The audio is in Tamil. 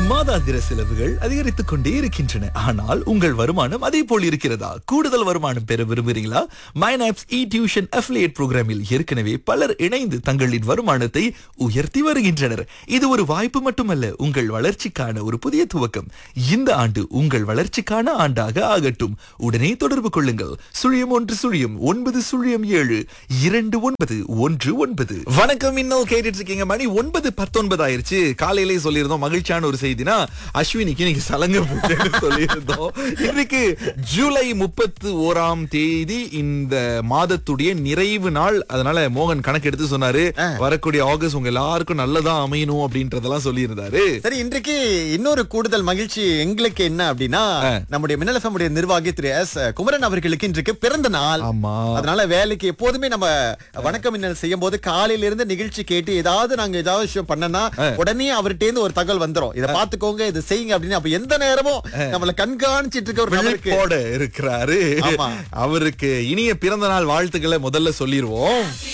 மாதாந்திர செலவுகள் அதிகரித்துக் கொண்டே இருக்கின்றன ஆனால் உங்கள் வருமானம் அதே போல் இருக்கிறதா கூடுதல் வருமானம் பெற விரும்புகிறீங்களா மைனாப்ஸ் இ டியூஷன் அஃபிலியேட் புரோகிராமில் ஏற்கனவே பலர் இணைந்து தங்களின் வருமானத்தை உயர்த்தி வருகின்றனர் இது ஒரு வாய்ப்பு மட்டுமல்ல உங்கள் வளர்ச்சிக்கான ஒரு புதிய துவக்கம் இந்த ஆண்டு உங்கள் வளர்ச்சிக்கான ஆண்டாக ஆகட்டும் உடனே தொடர்பு கொள்ளுங்கள் சுழியம் ஒன்று சுழியம் ஒன்பது சுழியம் ஏழு இரண்டு ஒன்பது ஒன்று ஒன்பது வணக்கம் இன்னும் கேட்டுட்டு இருக்கீங்க மணி ஒன்பது பத்தொன்பது ஆயிருச்சு காலையிலே சொல்லியிருந்தோம் மகிழ்ச்சியான ஒரு செய்தினா அஸ்வினிக்கு நீங்க சலங்க பூஜைன்னு சொல்லியிருந்தோம் இன்றைக்கு ஜூலை முப்பத்து ஓராம் தேதி இந்த மாதத்துடைய நிறைவு நாள் அதனால மோகன் கணக்கு எடுத்து சொன்னாரு வரக்கூடிய ஆகஸ்ட் உங்க எல்லாருக்கும் நல்லதா அமையணும் அப்படின்றதெல்லாம் சொல்லியிருந்தாரு சரி இன்றைக்கு இன்னொரு கூடுதல் மகிழ்ச்சி எங்களுக்கு என்ன அப்படின்னா நம்முடைய மின்னலசமுடைய நிர்வாகி திரு எஸ் குமரன் அவர்களுக்கு இன்றைக்கு பிறந்த நாள் ஆமா அதனால வேலைக்கு எப்போதுமே நம்ம வணக்கம் மின்னல் செய்யும் போது காலையில இருந்து நிகழ்ச்சி கேட்டு ஏதாவது நாங்க ஏதாவது விஷயம் பண்ணனா உடனே அவர்கிட்ட இருந்து ஒரு தகவல் வந்துரும் இத பாத்துக்கோங்க இதை செய்யுங்க அப்படின்னு அப்ப எந்த நேரமும் நம்மள கண்காணிச்சிட்டு இருக்க ஒரு நபருக்கு விழிப்போட இருக்கிறாரு ஆமா. அவருக்கு இனிய பிறந்த நாள் வாழ்த்துக்களை முதல்ல சொல்லிருவோம்